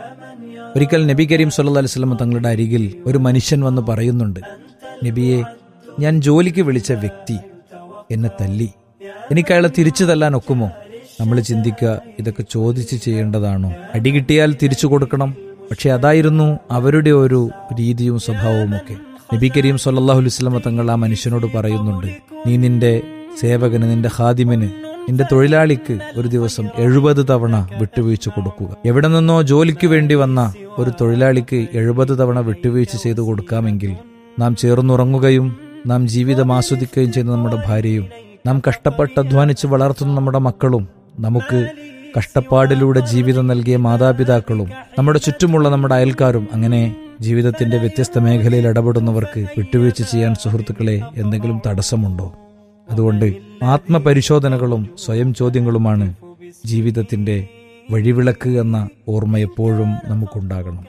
ഒരിക്കൽ നബി കരീം സല്ലല്ലാഹു അലൈഹി വസല്ലം തങ്ങളുടെ അരികിൽ ഒരു മനുഷ്യൻ വന്ന് പറയുന്നുണ്ട് നബിയെ ഞാൻ ജോലിക്ക് വിളിച്ച വ്യക്തി എന്നെ തല്ലി എനിക്ക് അയാളെ തിരിച്ചു തല്ലാൻ ഒക്കുമോ നമ്മൾ ചിന്തിക്കുക ഇതൊക്കെ ചോദിച്ച് ചെയ്യേണ്ടതാണോ അടി കിട്ടിയാൽ തിരിച്ചു കൊടുക്കണം പക്ഷെ അതായിരുന്നു അവരുടെ ഒരു രീതിയും സ്വഭാവവും ഒക്കെ നബി കരീം സല്ലല്ലാഹു അലൈഹി വസല്ലം തങ്ങൾ ആ മനുഷ്യനോട് പറയുന്നുണ്ട് നീ നിന്റെ സേവകന് നിന്റെ ഹാദിമിന് നിന്റെ തൊഴിലാളിക്ക് ഒരു ദിവസം എഴുപത് തവണ വിട്ടുവീഴ്ച കൊടുക്കുക എവിടെ നിന്നോ ജോലിക്ക് വേണ്ടി വന്ന ഒരു തൊഴിലാളിക്ക് എഴുപത് തവണ വിട്ടുവീഴ്ച ചെയ്തു കൊടുക്കാമെങ്കിൽ നാം ചേർന്നുറങ്ങുകയും നാം ജീവിതം ആസ്വദിക്കുകയും ചെയ്യുന്ന നമ്മുടെ ഭാര്യയും നാം കഷ്ടപ്പെട്ട് അധ്വാനിച്ച് വളർത്തുന്ന നമ്മുടെ മക്കളും നമുക്ക് കഷ്ടപ്പാടിലൂടെ ജീവിതം നൽകിയ മാതാപിതാക്കളും നമ്മുടെ ചുറ്റുമുള്ള നമ്മുടെ അയൽക്കാരും അങ്ങനെ ജീവിതത്തിന്റെ വ്യത്യസ്ത മേഖലയിൽ ഇടപെടുന്നവർക്ക് വിട്ടുവീഴ്ച ചെയ്യാൻ സുഹൃത്തുക്കളെ എന്തെങ്കിലും തടസ്സമുണ്ടോ അതുകൊണ്ട് ആത്മപരിശോധനകളും സ്വയം ചോദ്യങ്ങളുമാണ് ജീവിതത്തിന്റെ വഴിവിളക്ക് എന്ന ഓർമ്മ എപ്പോഴും നമുക്കുണ്ടാകണം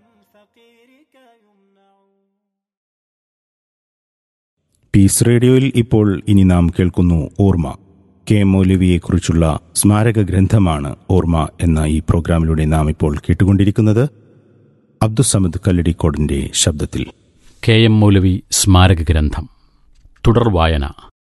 പീസ് റേഡിയോയിൽ ഇപ്പോൾ ഇനി നാം കേൾക്കുന്നു ഓർമ്മ കെ മൗലവിയെക്കുറിച്ചുള്ള സ്മാരക ഗ്രന്ഥമാണ് ഓർമ്മ എന്ന ഈ പ്രോഗ്രാമിലൂടെ നാം ഇപ്പോൾ കേട്ടുകൊണ്ടിരിക്കുന്നത് അബ്ദുസമദ് കല്ലടിക്കോടിന്റെ ശബ്ദത്തിൽ കെ എം മൗലവി സ്മാരക ഗ്രന്ഥം തുടർ വായന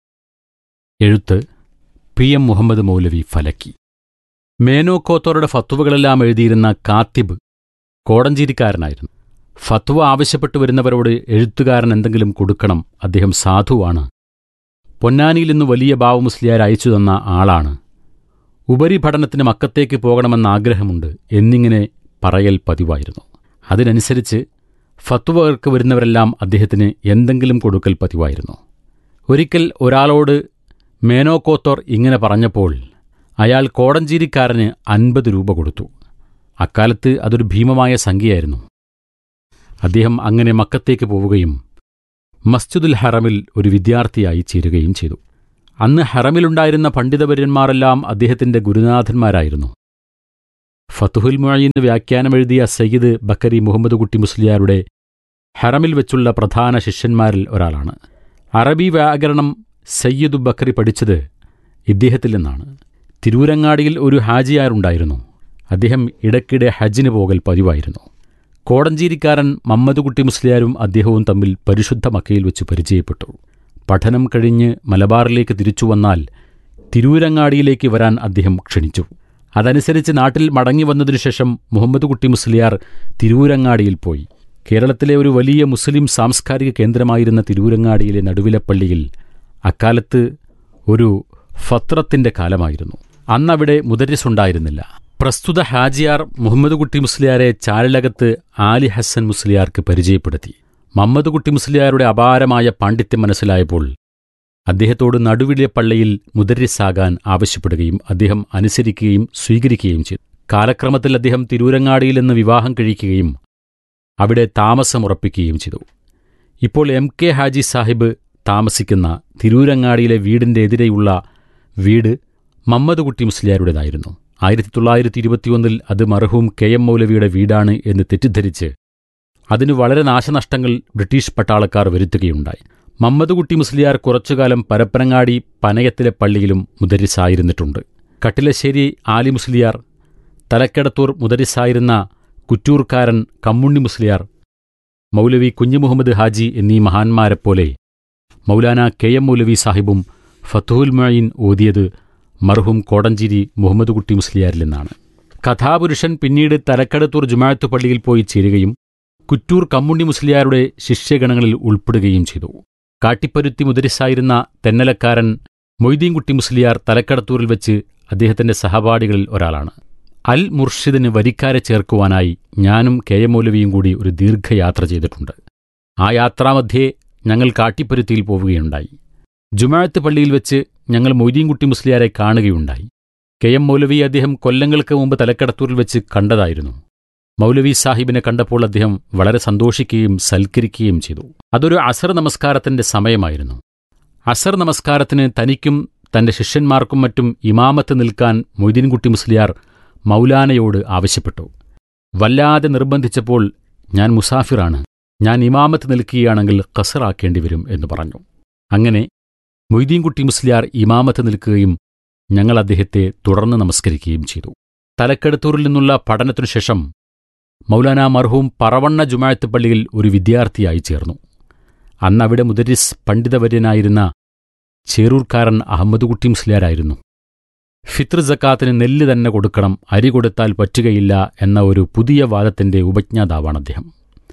എഴുത്ത് പി എം മുഹമ്മദ് മൗലവി ഫലക്കി മേനോക്കോത്തോറുടെ ഫത്വകളെല്ലാം എഴുതിയിരുന്ന കാത്തിബ് കോടഞ്ചേരിക്കാരനായിരുന്നു ഫത്വ ആവശ്യപ്പെട്ടു വരുന്നവരോട് എഴുത്തുകാരൻ എന്തെങ്കിലും കൊടുക്കണം അദ്ദേഹം സാധുവാണ് പൊന്നാനിയിൽ നിന്ന് വലിയ ബാവു മുസ്ലിയാർ അയച്ചു തന്ന ആളാണ് ഉപരിപഠനത്തിന് മക്കത്തേക്ക് പോകണമെന്ന ആഗ്രഹമുണ്ട് എന്നിങ്ങനെ പറയൽ പതിവായിരുന്നു അതിനനുസരിച്ച് ഫത്വകൾക്ക് വരുന്നവരെല്ലാം അദ്ദേഹത്തിന് എന്തെങ്കിലും കൊടുക്കൽ പതിവായിരുന്നു ഒരിക്കൽ ഒരാളോട് മേനോക്കോത്തോർ ഇങ്ങനെ പറഞ്ഞപ്പോൾ അയാൾ കോടഞ്ചേരിക്കാരന് അൻപത് രൂപ കൊടുത്തു അക്കാലത്ത് അതൊരു ഭീമമായ സംഖ്യയായിരുന്നു അദ്ദേഹം അങ്ങനെ മക്കത്തേക്ക് പോവുകയും മസ്ജിദുൽ ഹറമിൽ ഒരു വിദ്യാർത്ഥിയായി ചേരുകയും ചെയ്തു അന്ന് ഹറമിലുണ്ടായിരുന്ന പണ്ഡിതവര്യന്മാരെല്ലാം അദ്ദേഹത്തിന്റെ ഗുരുനാഥന്മാരായിരുന്നു ഫത്തുഹുൽ മുഴയിന് വ്യാഖ്യാനമെഴുതിയ സയ്യിദ് ബക്കരി മുഹമ്മദ് കുട്ടി മുസ്ലിയാരുടെ ഹറമിൽ വെച്ചുള്ള പ്രധാന ശിഷ്യന്മാരിൽ ഒരാളാണ് അറബി വ്യാകരണം സയ്യിദു ബക്കറി പഠിച്ചത് ഇദ്ദേഹത്തിൽ നിന്നാണ് തിരൂരങ്ങാടിയിൽ ഒരു ഹാജിയാരുണ്ടായിരുന്നു അദ്ദേഹം ഇടയ്ക്കിടെ ഹജ്ജിന് പോകൽ പതിവായിരുന്നു കോടഞ്ചേരിക്കാരൻ മമ്മദുകുട്ടി മുസ്ലിയാരും അദ്ദേഹവും തമ്മിൽ പരിശുദ്ധ മക്കയിൽ വെച്ച് പരിചയപ്പെട്ടു പഠനം കഴിഞ്ഞ് മലബാറിലേക്ക് തിരിച്ചു വന്നാൽ തിരൂരങ്ങാടിയിലേക്ക് വരാൻ അദ്ദേഹം ക്ഷണിച്ചു അതനുസരിച്ച് നാട്ടിൽ മടങ്ങി വന്നതിനു ശേഷം മുഹമ്മദ് കുട്ടി മുസ്ലിയാർ തിരൂരങ്ങാടിയിൽ പോയി കേരളത്തിലെ ഒരു വലിയ മുസ്ലിം സാംസ്കാരിക കേന്ദ്രമായിരുന്ന തിരൂരങ്ങാടിയിലെ നടുവിലെ പള്ളിയിൽ അക്കാലത്ത് ഒരു ഫത്രത്തിന്റെ കാലമായിരുന്നു അന്നവിടെ മുദരിസുണ്ടായിരുന്നില്ല പ്രസ്തുത ഹാജിയാർ മുഹമ്മദ് കുട്ടി മുസ്ലിയാരെ ചാരലകത്ത് ആലി ഹസൻ മുസ്ലിയാർക്ക് പരിചയപ്പെടുത്തി മമ്മദ് കുട്ടി മുസ്ലിയാരുടെ അപാരമായ പാണ്ഡിത്യം മനസ്സിലായപ്പോൾ അദ്ദേഹത്തോട് നടുവിലെ പള്ളിയിൽ മുദരിസാകാൻ ആവശ്യപ്പെടുകയും അദ്ദേഹം അനുസരിക്കുകയും സ്വീകരിക്കുകയും ചെയ്തു കാലക്രമത്തിൽ അദ്ദേഹം തിരൂരങ്ങാടിയിൽ നിന്ന് വിവാഹം കഴിക്കുകയും അവിടെ താമസമുറപ്പിക്കുകയും ചെയ്തു ഇപ്പോൾ എം കെ ഹാജി സാഹിബ് താമസിക്കുന്ന തിരൂരങ്ങാടിയിലെ വീടിന്റെ എതിരെയുള്ള വീട് മമ്മദ് കുട്ടി മുസ്ലിയാരുടേതായിരുന്നു ആയിരത്തി തൊള്ളായിരത്തി ഇരുപത്തിയൊന്നിൽ അത് മർഹൂം കെ എം മൗലവിയുടെ വീടാണ് എന്ന് തെറ്റിദ്ധരിച്ച് അതിന് വളരെ നാശനഷ്ടങ്ങൾ ബ്രിട്ടീഷ് പട്ടാളക്കാർ വരുത്തുകയുണ്ടായി മമ്മദ് കുട്ടി മുസ്ലിയാർ കുറച്ചുകാലം പരപ്പനങ്ങാടി പനയത്തിലെ പള്ളിയിലും മുദരിസായിരുന്നിട്ടുണ്ട് കട്ടിലശ്ശേരി ആലി മുസ്ലിയാർ തലക്കെടത്തൂർ മുദരിസായിരുന്ന കുറ്റൂർക്കാരൻ കമ്മുണ്ണി മുസ്ലിയാർ മൗലവി കുഞ്ഞുമുഹമ്മദ് ഹാജി എന്നീ മഹാന്മാരെപ്പോലെ മൗലാന കെ എം മൗലവി സാഹിബും ഫത്തുഹുൽ മൊയ്ൻ ഓതിയത് മർഹൂം കോടഞ്ചേരി മുഹമ്മദ് കുട്ടി മുസ്ലിയാരിൽ നിന്നാണ് കഥാപുരുഷൻ പിന്നീട് തലക്കടത്തൂർ ജുമാഅത്ത് പള്ളിയിൽ പോയി ചേരുകയും കുറ്റൂർ കമ്മുണ്ണി മുസ്ലിയാരുടെ ശിഷ്യഗണങ്ങളിൽ ഉൾപ്പെടുകയും ചെയ്തു കാട്ടിപ്പരുത്തി മുദരിസായിരുന്ന തെന്നലക്കാരൻ മൊയ്തീൻകുട്ടി മുസ്ലിയാർ തലക്കടത്തൂരിൽ വെച്ച് അദ്ദേഹത്തിന്റെ സഹപാഠികളിൽ ഒരാളാണ് അൽ മുർഷിദിന് വരിക്കാരെ ചേർക്കുവാനായി ഞാനും കെ എം മൗലവിയും കൂടി ഒരു ദീർഘയാത്ര ചെയ്തിട്ടുണ്ട് ആ യാത്രാമധ്യേ ഞങ്ങൾ കാട്ടിപ്പരുത്തിയിൽ പോവുകയുണ്ടായി ജുമാഅത്ത് പള്ളിയിൽ വെച്ച് ഞങ്ങൾ മൊയ്തീൻകുട്ടി മുസ്ലിയാരെ കാണുകയുണ്ടായി കെ എം മൗലവി അദ്ദേഹം കൊല്ലങ്ങൾക്ക് മുമ്പ് തലക്കടത്തൂരിൽ വെച്ച് കണ്ടതായിരുന്നു മൗലവി സാഹിബിനെ കണ്ടപ്പോൾ അദ്ദേഹം വളരെ സന്തോഷിക്കുകയും സൽക്കരിക്കുകയും ചെയ്തു അതൊരു അസർ നമസ്കാരത്തിന്റെ സമയമായിരുന്നു അസർ നമസ്കാരത്തിന് തനിക്കും തന്റെ ശിഷ്യന്മാർക്കും മറ്റും ഇമാമത്ത് നിൽക്കാൻ മൊയ്തീൻകുട്ടി മുസ്ലിയാർ മൗലാനയോട് ആവശ്യപ്പെട്ടു വല്ലാതെ നിർബന്ധിച്ചപ്പോൾ ഞാൻ മുസാഫിറാണ് ഞാൻ ഇമാമത്ത് നിൽക്കുകയാണെങ്കിൽ കസറാക്കേണ്ടി വരും എന്ന് പറഞ്ഞു അങ്ങനെ മൊയ്തീൻകുട്ടി മുസ്ലിയാർ ഇമാമത്ത് നിൽക്കുകയും ഞങ്ങൾ അദ്ദേഹത്തെ തുടർന്ന് നമസ്കരിക്കുകയും ചെയ്തു തലക്കെടുത്തൂരിൽ നിന്നുള്ള പഠനത്തിനു ശേഷം മൗലാന മർഹൂം പറവണ്ണ ജുമായത്ത് പള്ളിയിൽ ഒരു വിദ്യാർത്ഥിയായി ചേർന്നു അന്ന് അവിടെ മുദരിസ് പണ്ഡിതവര്യനായിരുന്ന ചേറൂർക്കാരൻ അഹമ്മദ് കുട്ടി മുസ്ലിയാരായിരുന്നു ഫിത്ർ ജക്കാത്തിന് നെല്ല് തന്നെ കൊടുക്കണം അരി കൊടുത്താൽ പറ്റുകയില്ല എന്ന ഒരു പുതിയ വാദത്തിന്റെ ഉപജ്ഞാതാവാണ് അദ്ദേഹം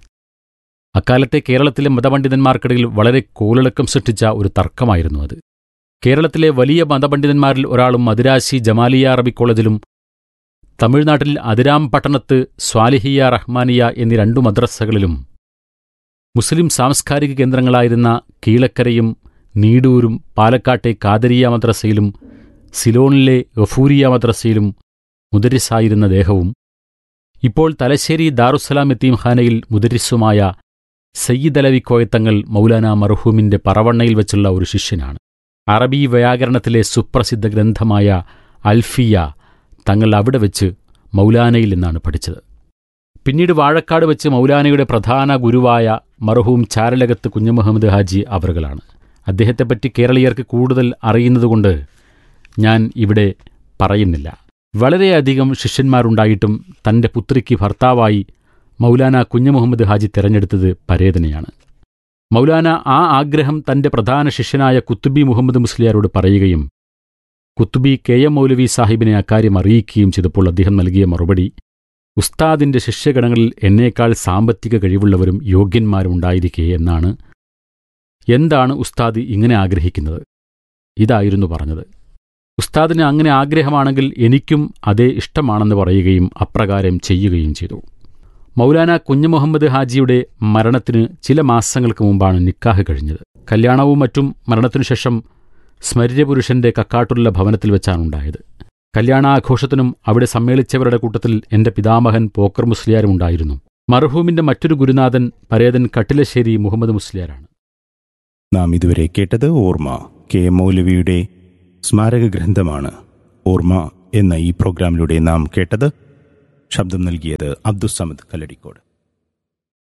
അക്കാലത്തെ കേരളത്തിലെ മതപണ്ഡിതന്മാർക്കിടയിൽ വളരെ കോളിളക്കം സൃഷ്ടിച്ച ഒരു തർക്കമായിരുന്നു അത് കേരളത്തിലെ വലിയ മതപണ്ഡിതന്മാരിൽ ഒരാളും മദിരാശി ജമാലിയ അറബി കോളേജിലും തമിഴ്നാട്ടിൽ അതിരാം പട്ടണത്ത് സ്വാലിഹിയ റഹ്മാനിയ എന്നീ രണ്ടു മദ്രസകളിലും മുസ്ലിം സാംസ്കാരിക കേന്ദ്രങ്ങളായിരുന്ന കീഴക്കരയും നീടൂരും പാലക്കാട്ടെ കാദരിയ മദ്രസയിലും സിലോണിലെ ഗഫൂരിയ മദ്രസയിലും മുദരിസായിരുന്ന ദേഹവും ഇപ്പോൾ തലശ്ശേരി ദാറുസലാം എത്തീംഖാനയിൽ മുദരിസുമായ സയ്യിദ് അലവി കോയത്തങ്ങൾ മൗലാന മർഹൂമിന്റെ പറവണ്ണയിൽ വെച്ചുള്ള ഒരു ശിഷ്യനാണ് അറബി വ്യാകരണത്തിലെ സുപ്രസിദ്ധ ഗ്രന്ഥമായ അൽഫിയ തങ്ങൾ അവിടെ വെച്ച് മൗലാനയിൽ നിന്നാണ് പഠിച്ചത് പിന്നീട് വാഴക്കാട് വെച്ച് മൗലാനയുടെ പ്രധാന ഗുരുവായ മർഹൂം ചാരലകത്ത് കുഞ്ഞുമുഹമ്മദ് ഹാജി അവറുകളാണ് അദ്ദേഹത്തെപ്പറ്റി കേരളീയർക്ക് കൂടുതൽ അറിയുന്നതുകൊണ്ട് ഞാൻ ഇവിടെ പറയുന്നില്ല വളരെയധികം ശിഷ്യന്മാരുണ്ടായിട്ടും തന്റെ പുത്രിക്ക് ഭർത്താവായി മൗലാന കുഞ്ഞുമുഹമ്മദ് ഹാജി തിരഞ്ഞെടുത്തത് പരേതനെയാണ് മൗലാന ആ ആഗ്രഹം തന്റെ പ്രധാന ശിഷ്യനായ കുത്തുബി മുഹമ്മദ് മുസ്ലിയാരോട് പറയുകയും കുത്തുബി കെ എം മൗലവി സാഹിബിനെ അക്കാര്യം അറിയിക്കുകയും ചെയ്തപ്പോൾ അദ്ദേഹം നൽകിയ മറുപടി ഉസ്താദിന്റെ ശിഷ്യഗണങ്ങളിൽ എന്നേക്കാൾ സാമ്പത്തിക കഴിവുള്ളവരും യോഗ്യന്മാരും ഉണ്ടായിരിക്കെ എന്നാണ് എന്താണ് ഉസ്താദ് ഇങ്ങനെ ആഗ്രഹിക്കുന്നത് ഇതായിരുന്നു പറഞ്ഞത് ഉസ്താദിന് അങ്ങനെ ആഗ്രഹമാണെങ്കിൽ എനിക്കും അതേ ഇഷ്ടമാണെന്ന് പറയുകയും അപ്രകാരം ചെയ്യുകയും ചെയ്തു മൗലാന കുഞ്ഞുമുഹമ്മദ് ഹാജിയുടെ മരണത്തിന് ചില മാസങ്ങൾക്ക് മുമ്പാണ് നിക്കാഹ് കഴിഞ്ഞത് കല്യാണവും മറ്റും മരണത്തിനു ശേഷം സ്മര്യപുരുഷന്റെ കക്കാട്ടുള്ള ഭവനത്തിൽ വെച്ചാണുണ്ടായത് കല്യാണാഘോഷത്തിനും അവിടെ സമ്മേളിച്ചവരുടെ കൂട്ടത്തിൽ എന്റെ പിതാമഹൻ പോക്കർ മുസ്ലിയാരും ഉണ്ടായിരുന്നു മർഹൂമിന്റെ മറ്റൊരു ഗുരുനാഥൻ പരേതൻ കട്ടിലശ്ശേരി മുഹമ്മദ് മുസ്ലിയാരാണ് നാം ഇതുവരെ കേട്ടത് ഓർമ്മ കെ മൗലവിയുടെ സ്മാരക ഗ്രന്ഥമാണ് ഓർമ്മ എന്ന ഈ പ്രോഗ്രാമിലൂടെ നാം കേട്ടത് ശബ്ദം നൽകിയത് അബ്ദുസമദ് കല്ലടിക്കോട്